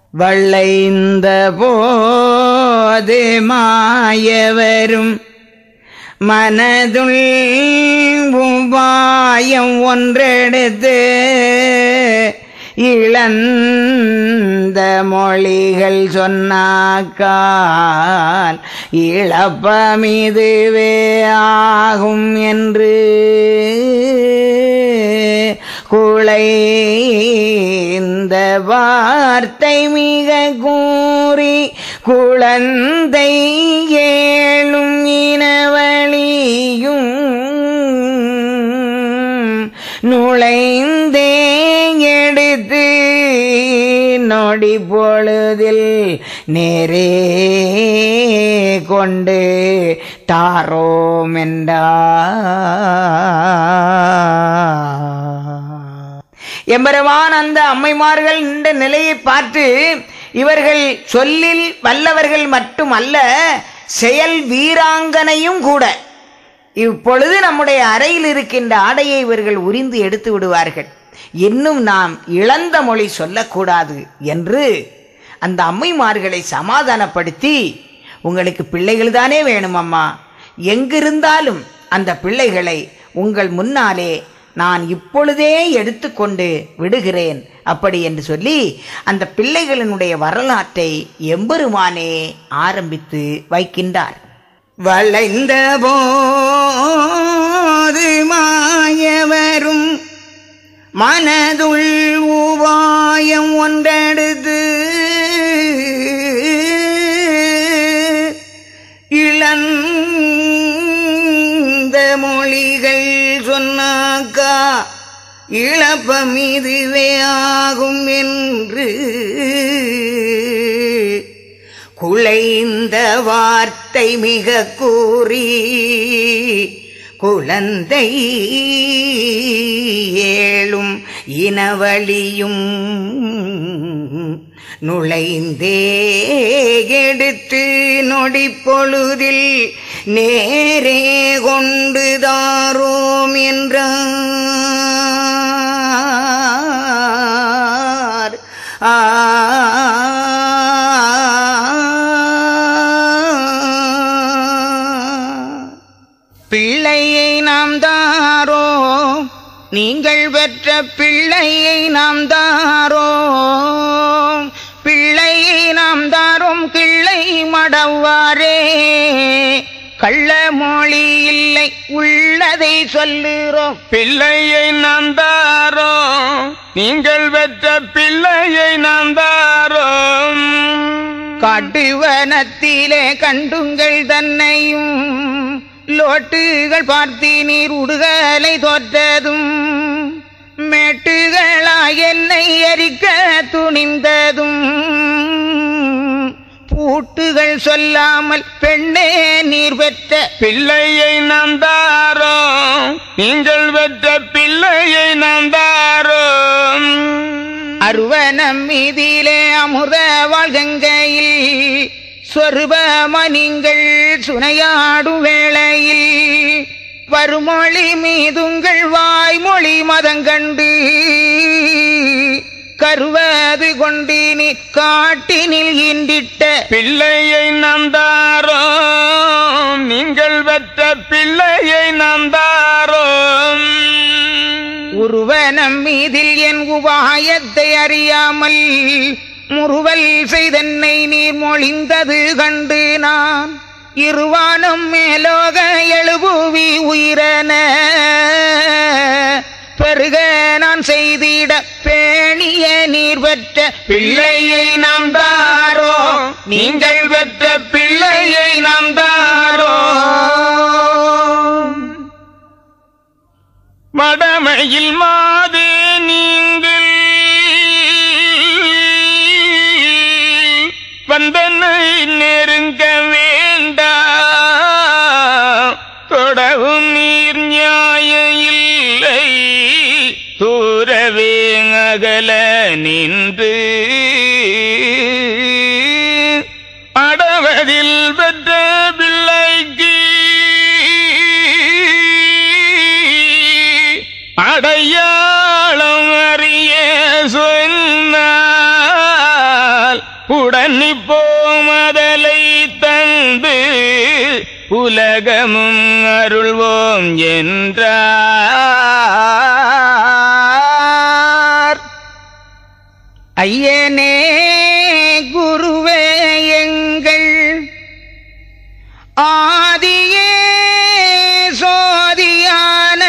வளைந்த போது மாயவரும் மனதுள் உபாயம் ஒன்றெடுத்து இழந்த மொழிகள் சொன்னாக்கால் இழப்பமிதுவே ஆகும் என்று குளைந்த வார்த்தை மிக கூறி குழந்தை ஏழும் இனவழியும் நுழைந்தே எடுத்து நொடி பொழுதில் நேரே கொண்டு தாரோம் என்றார் எம்பெருமான் அந்த அம்மைமார்கள் இந்த நிலையை பார்த்து இவர்கள் சொல்லில் வல்லவர்கள் மட்டுமல்ல செயல் வீராங்கனையும் கூட இப்பொழுது நம்முடைய அறையில் இருக்கின்ற ஆடையை இவர்கள் உரிந்து எடுத்து விடுவார்கள் இன்னும் நாம் இழந்த மொழி சொல்லக்கூடாது என்று அந்த அம்மைமார்களை சமாதானப்படுத்தி உங்களுக்கு பிள்ளைகள் தானே வேணும் அம்மா எங்கிருந்தாலும் அந்த பிள்ளைகளை உங்கள் முன்னாலே நான் இப்பொழுதே எடுத்துக்கொண்டு விடுகிறேன் அப்படி என்று சொல்லி அந்த பிள்ளைகளினுடைய வரலாற்றை எம்பெருமானே ஆரம்பித்து வைக்கின்றார் வளைந்த போது மாயவரும் மனதுள் உபாயம் ஒன்றெடுத்து இழந்த மொழிகள் சொன்னாக்கா இழப்பம் இதுவே ஆகும் என்று குலைந்த வார்த்தை மிக கூறி குழந்தை ஏழும் இனவழியும் நுழைந்தே எடுத்து நொடி பொழுதில் நேரே கொண்டு தாரோம் என்றார் ஆ பிள்ளையை நாம் தாரோ நீங்கள் பெற்ற பிள்ளையை நாம் தாரோ பிள்ளையை நாம் தாரோம் கிள்ளை மடவாரே கள்ள மொழி இல்லை உள்ளதை சொல்லுறோம் பிள்ளையை நாம் தாரோம் நீங்கள் பெற்ற பிள்ளையை நாம் தாரோம் காட்டுவனத்திலே கண்டுங்கள் தன்னையும் லோட்டுகள் பார்த்தி நீர் உடுகலை தோற்றதும் மேட்டுகளாய் என்னை எரிக்க துணிந்ததும் பூட்டுகள் சொல்லாமல் பெண்ணே நீர் பெற்ற பிள்ளையை நாம் தாரோம் நீங்கள் பெற்ற பிள்ளையை நாம் தாரோம் அருவனம் மீதிலே அமுத வாழ்கங்கையில் சொருபமணிங்கள் சுனையாடும் வேளையில் வருமொழி மீதுங்கள் வாய்மொழி மதங்கண்டு கருவது கொண்டினி காட்டினில் ஈண்டிட்ட பிள்ளையை நாம் தாரோம் நீங்கள் பெற்ற பிள்ளையை நாம் தாரோம் உருவனம் மீதில் என் உபாயத்தை அறியாமல் முறுவல் செய்தன்னை நீர் மொழிந்தது கண்டு நான் இருவானம் மேலோக எழுபுவி உயிரன பெருக நான் செய்திட பேணிய நீர் பெற்ற பிள்ளையை நாம் தாரோ நீங்கள் பெற்ற பிள்ளையை நாம் தாரோ மடமையில் மாதே நீங்கள் வந்தனை நெருங்க வேண்டாம் தொடவும் நீர் நியாய இல்லை தூரவே அகல நின்று அடவதில் பெற்ற பிள்ளைக்கு அடையாளம் அறிய சொன்னால் உடனி போமதலை தந்து உலகமும் அருள்வோம் என்றார் ஐயனே குருவே எங்கள் ஆதியே சோதியான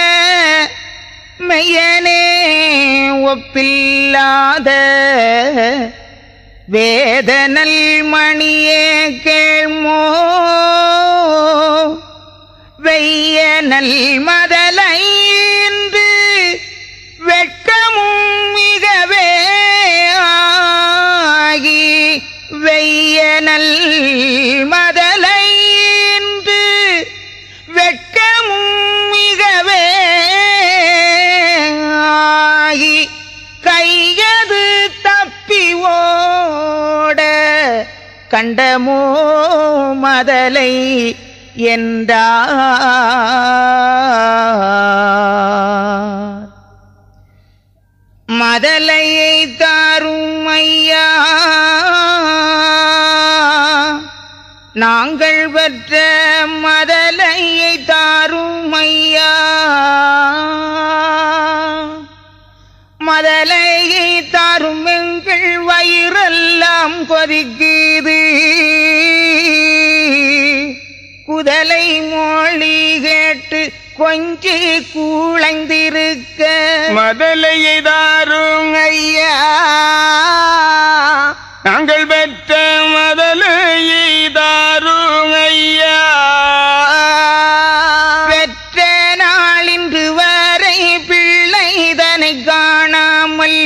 மெய்யனே ஒப்பில்லாத வேதனல் மணியே கேள்மோ வெய்யனல் மதலைந்து வெட்கமும் மிகவே ஆகி வெய்யனல் மதலைந்து வெட்கமும் மிகவே ஆகி கையது தப்பி ஓட கண்டமோ மதலை என்றார் மதலையை தாரும் ஐயா நாங்கள் பெற்ற மதலையை தாரும் ஐயா மதலையை தாரும் எங்கள் வயிறெல்லாம் கொதிக்குது குதலை மொழி கேட்டு கொஞ்சி கூளைந்திருக்க மதலையை தாரும் ஐயா நாங்கள் பெற்ற மதலையை தாரும் ஐயா பெற்ற நாளின்று வரை பிள்ளைதனை காணாமல்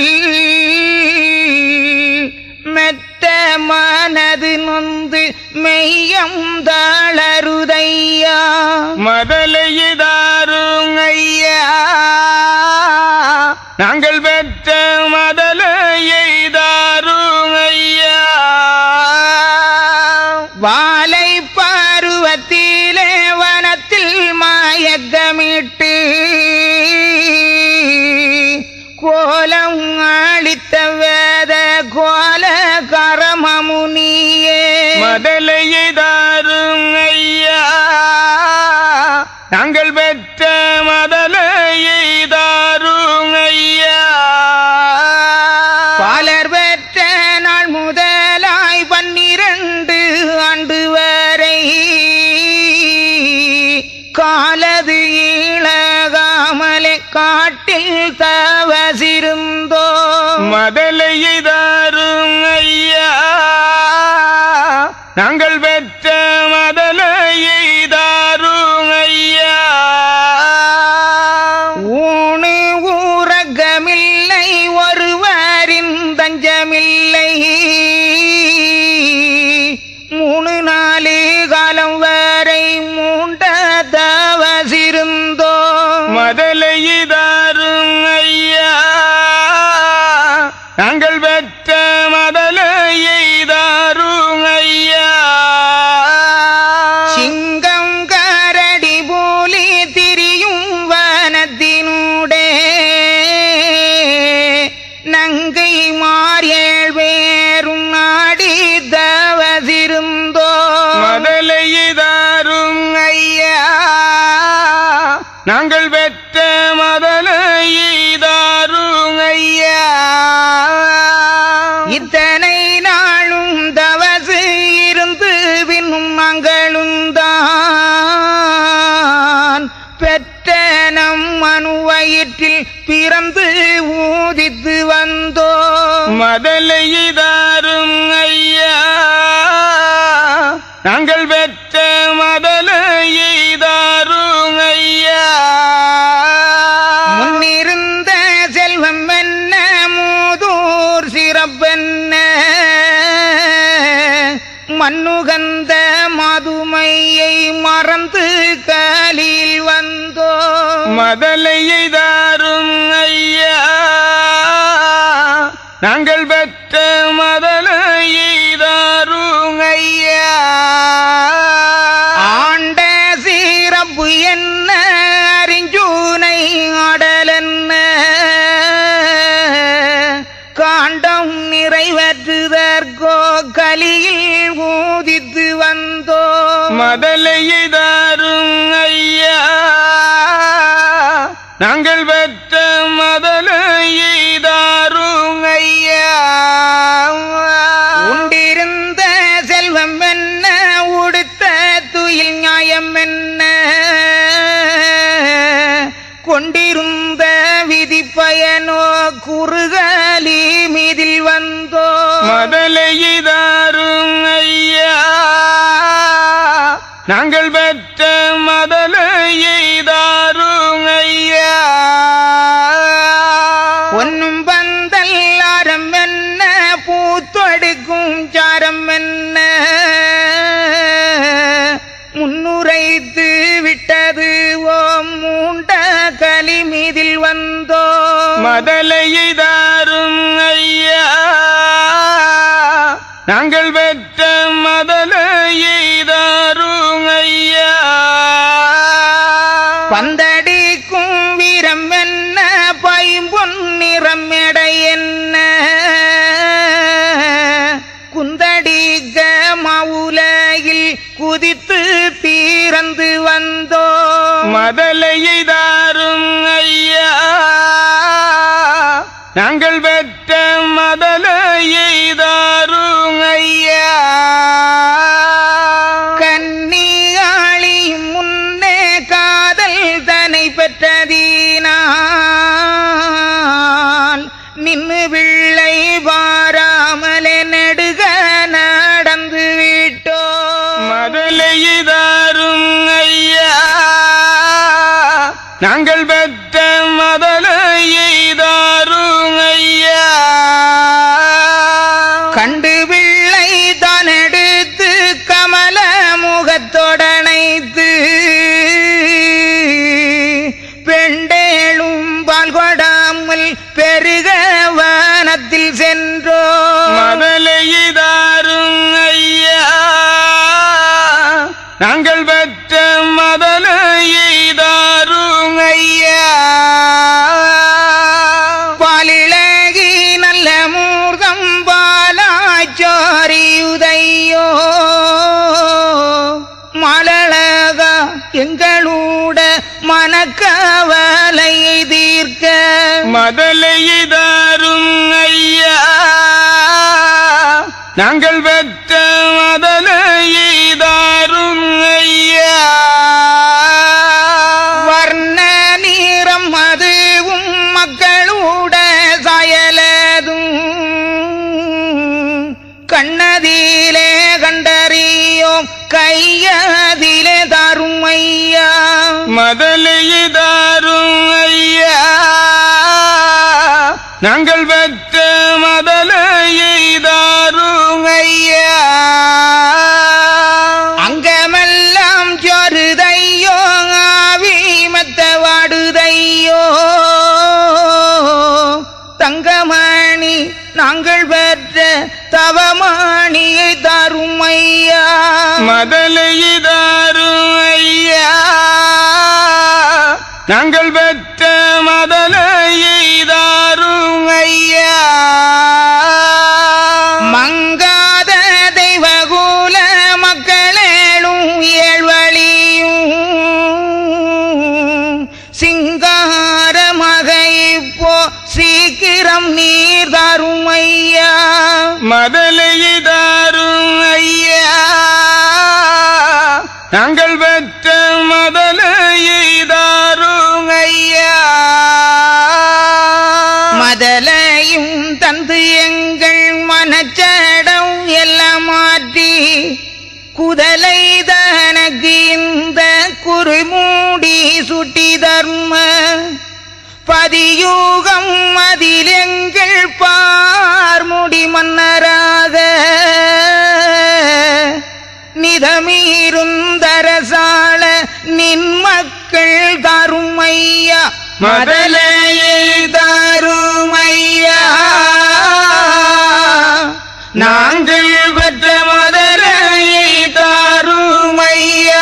மெத்த மனது நொந்து மெய்யம் தாளருதையா மதலையை தாரும் ஐயா நாங்கள் பெற்ற மதலையை தாரும் ஐயா வாலை பருவத்திலே வனத்தில் மாயக்கமிட்டு கோலம் அளித்த வேத கோல கரமமுனியே மதலையை தாரும் ஐயா நாங்கள் பெற்ற மதலையை தாரும் ஐயா பாலர் பெற்ற நாள் முதலாய் பன்னிரண்டு ஆண்டு வரை காலது இழகாமலே காட்டில் தவசிருந்தோ மதலையை தாரும் ஐயா நாங்கள் பெற்ற மதலையை தாரும் ஐயா ஊனு ஊரகமில்லை ஒருவரின் தஞ்சமில்லை மூணு நாலு காலம் வரை மூண்ட தவசிருந்தோ மதலையை தாரும் ஐயா நாங்கள் பெற்ற மதலையை தாரும் ஐயா சிங்கம் கரடி போலி திரியும் வனத்தினூடே நங்கை மாறியேழ் வேறும் நாடி தவசிருந்தோ மதலையை தாரும் ஐயா நாங்கள் பெற்ற மதலையை தாரும் ஐயா இத்தனை நாளும் தவசு இருந்து பின்னும் மங்களும் தான் பெற்ற நம் மனுவயிற்றில் பிறந்து ஊதித்து வந்தோ மதலையை தாரும் ஐயா நாங்கள் பெற்ற மதலையை தாரும் ஐயா முன்னிருந்த செல்வம் என்ன மூதூர் சிறப்பென்ன மண்ணுகந்த மதுமையை மறந்து காலில் வந்தோ மதலையை தாரும் ஐயா நாங்கள் பெற்ற மதலையை தாரும் ஐயா ஆண்ட சீரப்பு என்ன அறிஞ்சூனை ஆடலென்ன காண்டம் நிறைவேற்றுத எதற்கோ கலியில் ஊதித்து வந்தோ மதலையை தாரும் ஐயா நாங்கள் பெற்ற மதலையை தாரும் ஐயா உண்டிருந்த செல்வம் என்ன உடுத்த துயில் நியாயம் என்ன கொண்டிருந்த விதி பயனோ குறுகலி மீதில் வந்தோ மதலையை தாரும் ஐயா நாங்கள் பெற்ற மதலையை தாரும் ஐயா ஒன்னும் பந்தல் ஆரம் என்ன பூத்தொடுக்கும் சாரம் என்ன முன்னுரைத்து விட்டது ஓம் மூண்ட கலி மீதில் வந்தோ மதலையை தாரும் ஐயா நாங்கள் பெற்ற மதலையை தாரும் ஐயா பந்தடிக்கும் வீரம் என்ன பைம்பொன் நிறம் எடை என்ன குந்தடிக்க மவுலையில் குதித்து தீரந்து வந்தோ மதலையை தாரும் ஐயா நாங்கள் பெற்ற மதலையை தாரும் ஐயா கன்னியாளி முன்னே காதல் தனை பெற்றதீனால் நின்னு பிள்ளை வாராமலே நெடுக நடந்து விட்டோ மதலையை தாரும் ஐயா நாங்கள் பெற்ற மதலையை தாரும் ஐயா கண்டு பிள்ளை தான் எடுத்து கமல முகத்தொடனைத்து பெண்டேளும் பால் கொடாமல் பெருக வனத்தில் சென்றோ மதலையை தாரும் ஐயா நாங்கள் பெற்ற மதலையை தாரும் ஐயா பாலிழகி நல்ல மூர்த்தம் பாலாச்சோரியுதையோ மலழகா எங்களூட மனக்கவலையை தீர்க்க மதலையை தாரும் ஐயா நாங்கள் பெற்ற மதலையை தாரும் ஐயா வர்ண நீரம் அதுவும் மக்களூட சாயலதும் கண்ணதிலே கண்டறியோம் கையதிலே தரும் ஐயா மதலையை தாரும் ஐயா நாங்கள் பெற்ற மதலையை தாரும் ஐயா அங்கமெல்லாம் சொருதையோ ஆவி மத்த வாடுதையோ தங்கமணி நாங்கள் பெற்ற தவமணியை தரும் ஐயா மதலையை தாரும் ஐயா நாங்கள் பெற்ற மதலையை தாரும் ஐயா மங்காத தெய்வகுல மக்களேளும் ஏழ்வழியும் சிங்கார மகை இப்போ சீக்கிரம் நீர் தரும் ஐயா மதலையை தாரும் ஐயா நாங்கள் பெற்ற மதலையை தாரும் ஐயா மதலையும் தந்து எங்கள் மனச்சடம் எல்லாம் மாற்றி குதலை தனக்கு இந்த குறுமூடி சுட்டி தர்ம பதியூகம் அதில் எங்கள் பார்முடி மன்னராக நிதமீருந்தரசால நின் மக்கள் தருமையா மதலையை தருமையா நாங்கள் பெற்ற மதலையை தாரும் ஐயா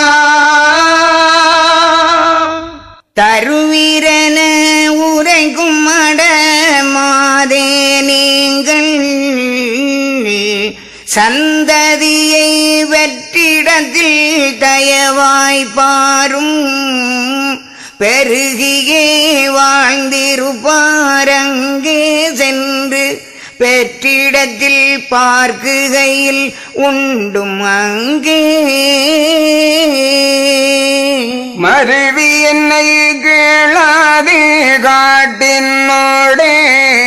தருவீரன உரைக்கும் மட மாதே நீங்கள் சந்ததியை வெற்றிடத்தில் தயவாய் பாரும் பெருகியே வாழ்ந்திருப்பாரங்கே சென்று பெற்றிடத்தில் பார்க்குகையில் உண்டும் அங்கே மருவி என்னை கேளாதே காட்டினோடே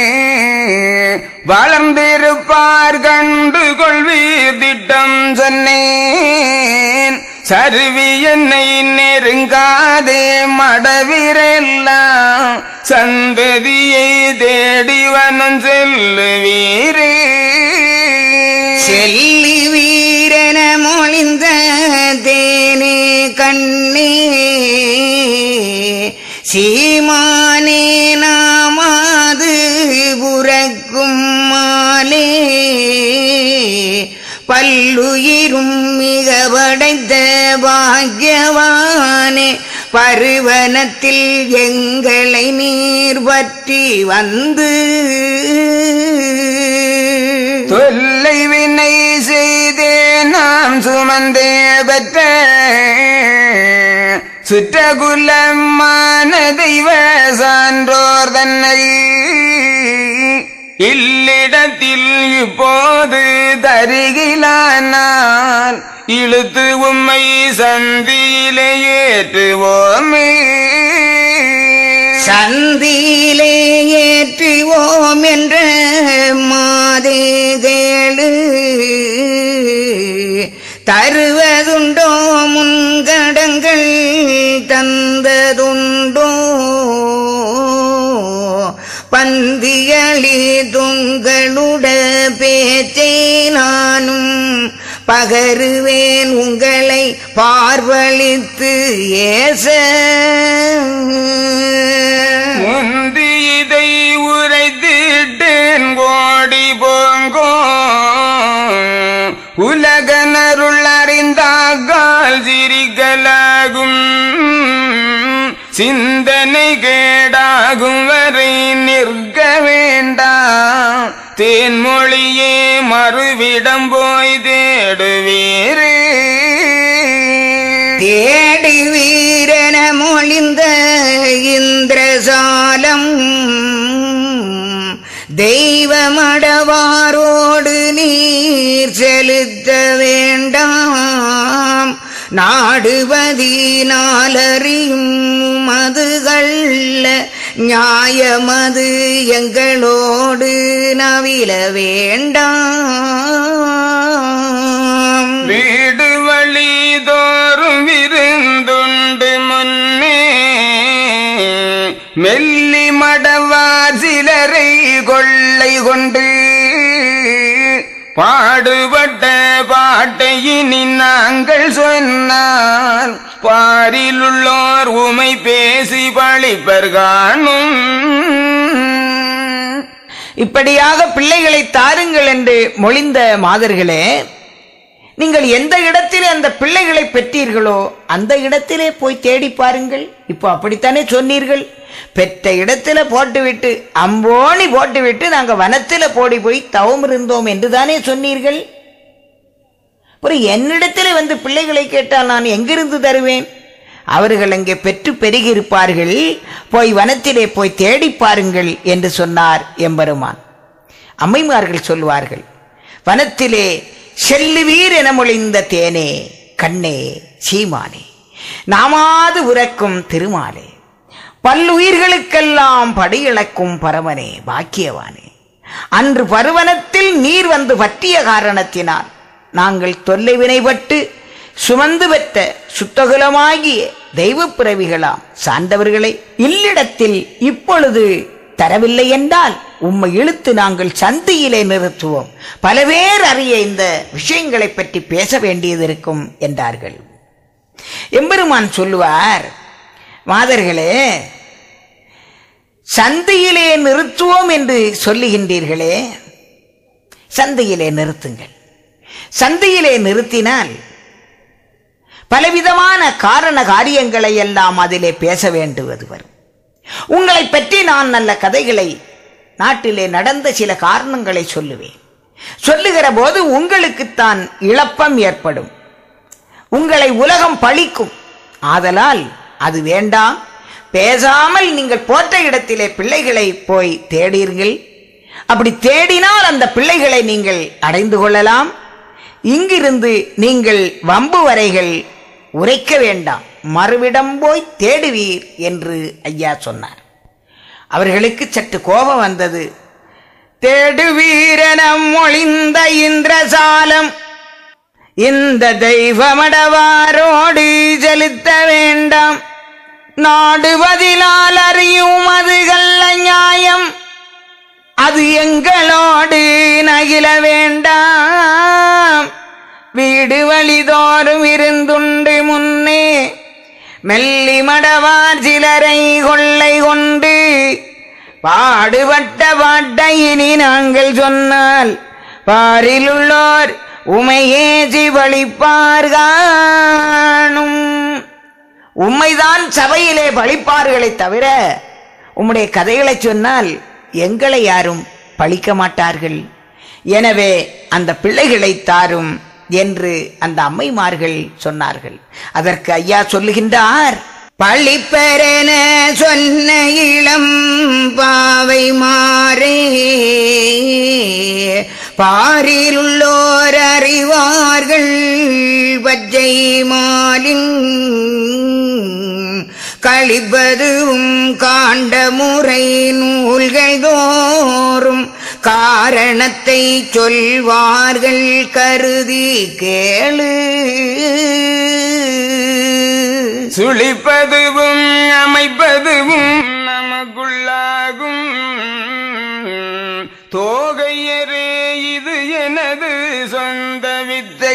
வளர்ந்திருப்பார் கண்டு கொள்வீர் திட்டம் சொன்னேன் சருவி என்னை நெருங்காதே மடவிரெல்லாம் சந்ததியை தேடி வனம் செல்லுவீரே செல்லி வீரன மொழிந்த தேனே கண்ணே சீமானே நாமாது புறக்கும் மாலே பல்லுயிரும் மிக படைத்த பாக்யவானே பருவனத்தில் எங்களை நீர் பற்றி வந்து தொல்லை வினை செய்தே நாம் சுமந்தே பெற்ற சுற்றகுலமான தெய்வ சான்றோர் தன்னை இல்லிடத்தில் இப்போது தருகிலானால் இழுத்து உம்மை சந்தியிலே ஏற்றுவோமே சந்தியிலே ஏற்றுவோம் என்ற மாதே கேளு தருவதுண்டோ முன்கடங்கள் தந்ததுண்டோ பந்திகளி துங்களுட பேச்சை நானும் பகருவேன் உங்களை பார்வழித்து ஏச முந்தி இதை உரைத்திட்டேன் கோடி போங்கோ உலகனருள் அறிந்தாகால் சிரிக்கலாகும் சிந்தனை கேடாகும் வரை நிற்க வேண்டாம் தேன்மொழியே மறுவிடம் போய் தேடுவீரே தேடி வீரன மொழிந்த இந்திரசாலம் தெய்வமடவாரோடு நீர் செலுத்த வேண்டாம் நாடுவதினாலறியும் மதுகள்ள நியாயமது எங்களோடு நவில வேண்டாம் வீடு வழி தோறும் விருந்துண்டு முன்னே மெல்லி மடவார் சிலரை கொள்ளை கொண்டு பாடுபட்ட பாட்டை இனி நாங்கள் சொன்னால் பாரிலுள்ளோர் உமை பேசி பழிப்பர் காணும் இப்படியாக பிள்ளைகளை தாருங்கள் என்று மொழிந்த மாதர்களே நீங்கள் எந்த இடத்திலே அந்த பிள்ளைகளை பெற்றீர்களோ அந்த இடத்திலே போய் தேடி பாருங்கள் இப்போ அப்படித்தானே சொன்னீர்கள் பெற்ற இடத்துல போட்டுவிட்டு அம்போணி போட்டுவிட்டு நாங்க வனத்தில போடி போய் தவம் இருந்தோம் என்று தானே சொன்னீர்கள் ஒரு என்னிடத்திலே வந்து பிள்ளைகளை கேட்டால் நான் எங்கிருந்து தருவேன் அவர்கள் அங்கே பெற்று பெருகியிருப்பார்கள் போய் வனத்திலே போய் தேடி பாருங்கள் என்று சொன்னார் எம்பெருமான் அம்மைமார்கள் சொல்வார்கள் வனத்திலே செல்லுவீர் என மொழிந்த தேனே கண்ணே சீமானே நாமாது உறக்கும் திருமாலே பல்லுயிர்களுக்கெல்லாம் படியிழக்கும் பரமனே பாக்கியவானே அன்று பருவனத்தில் நீர் வந்து பற்றிய காரணத்தினால் நாங்கள் தொல்லை வினைப்பட்டு சுமந்து பெற்ற சுத்தகுலமாகிய தெய்வப் பிறவிகளாம் சார்ந்தவர்களை இல்லிடத்தில் இப்பொழுது தரவில்லை என்றால் உம்மை இழுத்து நாங்கள் சந்தியிலே நிறுத்துவோம் பல பேர் அறிய இந்த விஷயங்களை பற்றி பேச வேண்டியது இருக்கும் என்றார்கள் எம்பெருமான் சொல்லுவார் மாதர்களே சந்தையிலே நிறுத்துவோம் என்று சொல்லுகின்றீர்களே சந்தையிலே நிறுத்துங்கள் சந்தையிலே நிறுத்தினால் பலவிதமான காரண காரியங்களை எல்லாம் அதிலே பேச வேண்டுவது வரும் உங்களை பற்றி நான் நல்ல கதைகளை நாட்டிலே நடந்த சில காரணங்களை சொல்லுவேன் சொல்லுகிற போது உங்களுக்குத்தான் இழப்பம் ஏற்படும் உங்களை உலகம் பழிக்கும் ஆதலால் அது வேண்டாம் பேசாமல் நீங்கள் போற்ற இடத்திலே பிள்ளைகளை போய் தேடீர்கள் அப்படி தேடினால் அந்த பிள்ளைகளை நீங்கள் அடைந்து கொள்ளலாம் இங்கிருந்து நீங்கள் வம்பு வரைகள் உரைக்க வேண்டாம் மறுவிடம் போய் தேடுவீர் என்று ஐயா சொன்னார் அவர்களுக்கு சற்று கோபம் வந்தது தேடுவீரனம் ஒளிந்த இந்திரசாலம் இந்த தெய்வமடவாரோடு செலுத்த வேண்டாம் நாடுவதிலால் அறியும் அது கள்ள நியாயம் அது எங்களோடு நகில வேண்டாம் வீடு வழிதோறும் இருந்துண்டு முன்னே மெல்லி மடவார் சிலரை கொள்ளை கொண்டு பாடுபட்ட பாட்டை இனி நாங்கள் சொன்னால் பாரிலுள்ளோர் உமையேசி வழிப்பார்கானும் உம்மைதான் சபையிலே பழிப்பார்களே தவிர உம்முடைய கதைகளை சொன்னால் எங்களை யாரும் பழிக்க மாட்டார்கள் எனவே அந்த பிள்ளைகளை தாரும் என்று அந்த அம்மைமார்கள் சொன்னார்கள் அதற்கு ஐயா சொல்லுகின்றார் பழிப்பெறன சொன்ன இளம் பாவை மாறே பாரிலுள்ளோர் அறிவார்கள் பச்சை மாலின் கழிப்பதும் காண்ட முறை நூல்கள் தோறும் காரணத்தை சொல்வார்கள் கருதி கேளு சுழிப்பதுவும் அமைப்பதுவும் நமக்குள்ளாகும் தோகையரே இது எனது சொந்த வித்தை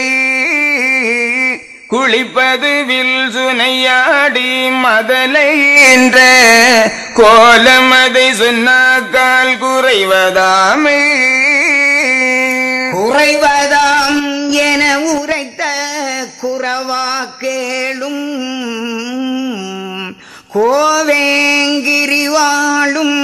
குளிப்பதுவில் சுனையாடி மதலை என்ற கோலம் அதை சொன்னாக்கால் குறைவதாமே குறைவதாம் என உரைத்த குறவா கேளும் கோவேங்கிரி வாழும்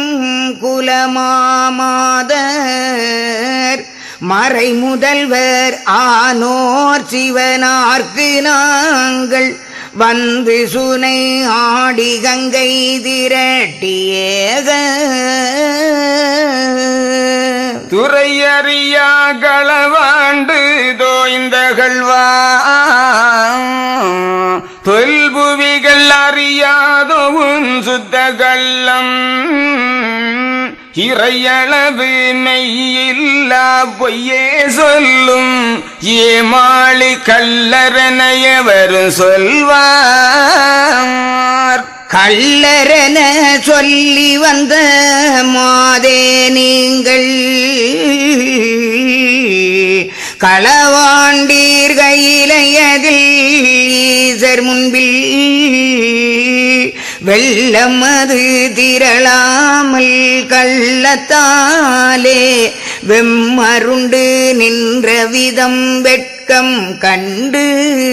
குலமாமாதர் மறை முதல்வர் ஆனோர் சிவனார்க்கு நாங்கள் வந்து சுனை ஆடி கங்கை திரட்டியேக துறையறியா களவாண்டு தோய்ந்தகழ்வா தொல்புவிகள் அறியாதோவும் சுத்த கள்ளம் இறையளவு மெய்யில்லா பொய்யே சொல்லும் ஏமாளி கல்லறனையவரும் சொல்வார் கள்ளரென சொல்லி வந்த மாதே நீங்கள் களவாண்டீர் கையிலையதில் ஈசர் முன்பில் வெள்ளம் அது திரளாமல் கள்ளத்தாலே வெம்மருண்டு நின்ற விதம் வெட்கம் கண்டு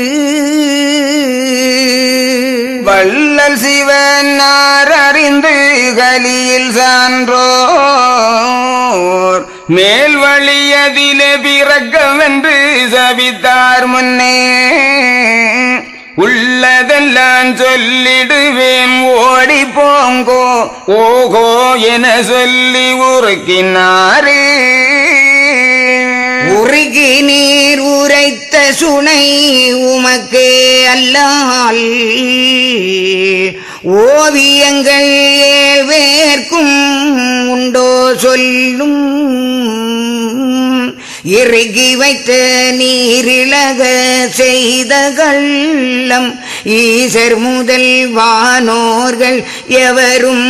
வள்ளல் சிவனார் அறிந்து கலியில் சான்றோர் மேல் வழியதிலே பிறக்கவென்று சபித்தார் முன்னே உள்ளதெல்லாம் சொல்லிடுவேன் ஓடி போங்கோ ஓகோ என சொல்லி உருக்கினாரே உருகி நீர் உரைத்த சுனை உமக்கே அல்லால் ஓவியங்கள் ஏழ்வேர்க்கும் உண்டோ சொல்லும் இறுகி வைத்த நீரிழக செய்த கள்ளம் ஈசர் முதல் வானோர்கள் எவரும்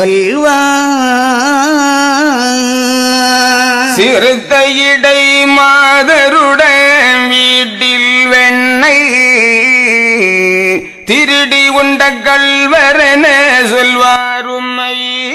சொல்வார் சிறுத்த இடை மாதருடன் வீட்டில் வெண்ணெய் திருடி உண்ட கல்வரென சொல்வார் உம்மை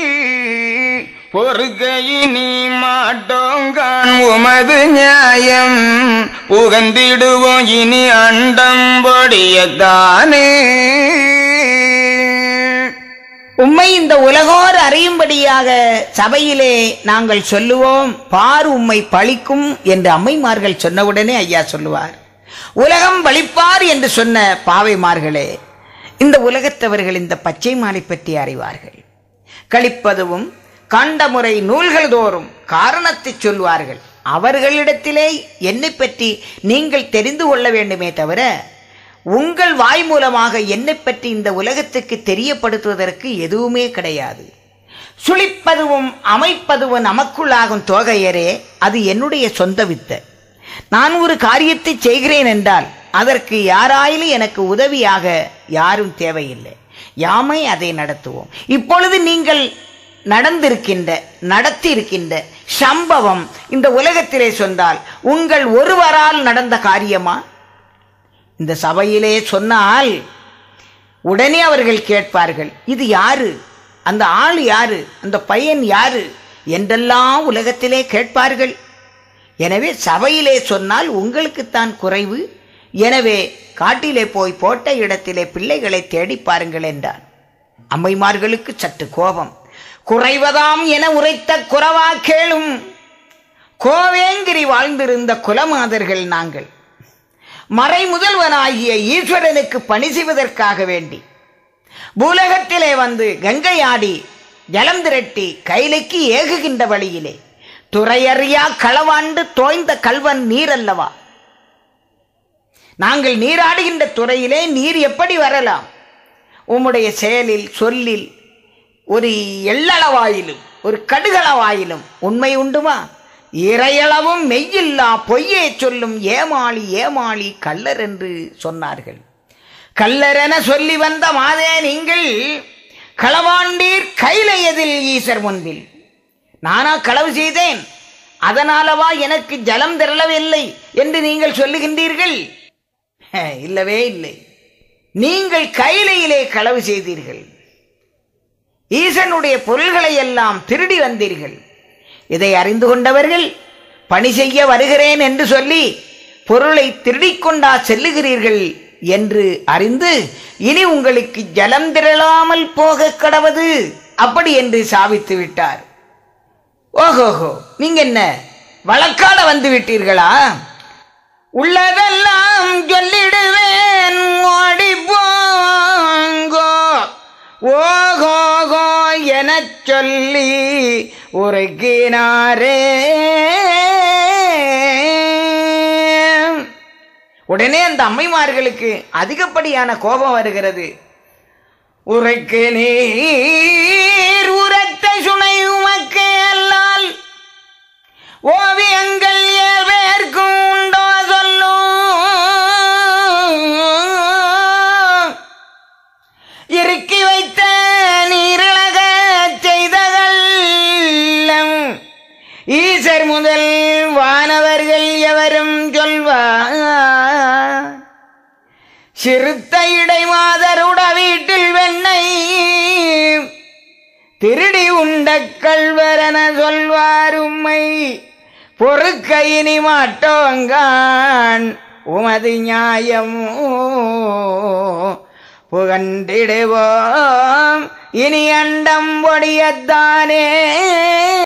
பொறுக்கையினி மாட்டோங்கான் உமது நியாயம் புகந்திடுவோம் இனி அண்டம் பொடியத்தானே உம்மை இந்த உலகோர் அறியும்படியாக சபையிலே நாங்கள் சொல்லுவோம் பார் உம்மை பழிக்கும் என்று அம்மைமார்கள் சொன்னவுடனே ஐயா சொல்லுவார் உலகம் வலிப்பார் என்று சொன்ன பாவைமார்களே இந்த உலகத்தவர்கள் இந்த பச்சை மாலை பற்றி அறிவார்கள் கழிப்பதுவும் கண்டமுறை நூல்கள் தோறும் காரணத்தை சொல்வார்கள் அவர்களிடத்திலே என்னை பற்றி நீங்கள் தெரிந்து கொள்ள வேண்டுமே தவிர உங்கள் வாய் மூலமாக என்னை பற்றி இந்த உலகத்துக்கு தெரியப்படுத்துவதற்கு எதுவுமே கிடையாது சுழிப்பதுவும் அமைப்பதுவும் நமக்குள்ளாகும் தோகையரே அது என்னுடைய சொந்த வித்தை நான் ஒரு காரியத்தை செய்கிறேன் என்றால் அதற்கு யாராயிலும் எனக்கு உதவியாக யாரும் தேவையில்லை யாமை அதை நடத்துவோம் இப்பொழுது நீங்கள் நடந்திருக்கின்ற நடத்தி இருக்கின்ற சம்பவம் இந்த உலகத்திலே சொன்னால் உங்கள் ஒருவரால் நடந்த காரியமா இந்த சபையிலே சொன்னால் உடனே அவர்கள் கேட்பார்கள் இது யாரு அந்த ஆள் யாரு அந்த பையன் யாரு என்றெல்லாம் உலகத்திலே கேட்பார்கள் எனவே சபையிலே சொன்னால் உங்களுக்குத்தான் குறைவு எனவே காட்டிலே போய் போட்ட இடத்திலே பிள்ளைகளை தேடி பாருங்கள் என்றான் அம்மைமார்களுக்கு சற்று கோபம் குறைவதாம் என உரைத்த குறவா கேளும் கோவேங்கிரி வாழ்ந்திருந்த குலமாதர்கள் நாங்கள் மறை முதல்வனாகிய ஈஸ்வரனுக்கு பணி செய்வதற்காக வேண்டி பூலகத்திலே வந்து கங்கையாடி ஜலம் திரட்டி கைலைக்கு ஏகுகின்ற வழியிலே துறையறியா களவாண்டு தோய்ந்த கல்வன் நீர் அல்லவா நாங்கள் நீராடுகின்ற துறையிலே நீர் எப்படி வரலாம் உம்முடைய செயலில் சொல்லில் ஒரு எள்ளளவாயிலும் ஒரு கடுகளவாயிலும் உண்மை உண்டுமா இறையளவும் மெய்யில்லா பொய்யே சொல்லும் ஏமாளி ஏமாளி கள்ளர் என்று சொன்னார்கள் கள்ளரென சொல்லி வந்த மாதே நீங்கள் களவாண்டீர் கைலையதில் ஈசர் முன்பில் நானா களவு செய்தேன் அதனாலவா எனக்கு ஜலம் திரளவில்லை என்று நீங்கள் சொல்லுகின்றீர்கள் ஹே, இல்லவே இல்லை நீங்கள் கைலையிலே களவு செய்தீர்கள் ஈசனுடைய பொருள்களை எல்லாம் திருடி வந்தீர்கள் இதை அறிந்து கொண்டவர்கள் பணி செய்ய வருகிறேன் என்று சொல்லி பொருளை திருடிக் கொண்டா செல்லுகிறீர்கள் என்று அறிந்து இனி உங்களுக்கு ஜலம் திரளாமல் போக கடவது அப்படி என்று சாவித்து விட்டார் ஓஹோஹோ நீங்க என்ன வழக்காட வந்து விட்டீர்களா உள்ளதெல்லாம் சொல்லிடுவேன் ஓடி போங்கோ ஓகோகோ எனச் சொல்லி உரைக்கினாரே உடனே அந்த அம்மைமார்களுக்கு அதிகப்படியான கோபம் வருகிறது உரைக்கு நீர் உரத்த சுனை உமக்கு அல்லால் ஓவியங்கள் ஏவேற்கும் உண்டோ சொல்லும் இறுக்கி வைத்த நீரிழக செய்தகள் ஈசர் முதல் வானவர்கள் எவரும் சொல்வார் சிறுத்த இடை மாதருட வீட்டில் வெண்ணெய் திருடி உண்ட கள்வரென சொல்வார் உம்மை பொறுக்க இனி மாட்டோங்கான் உமது நியாயமோ புகண்டிடுவோம் இனி அண்டம் பொடியத்தானே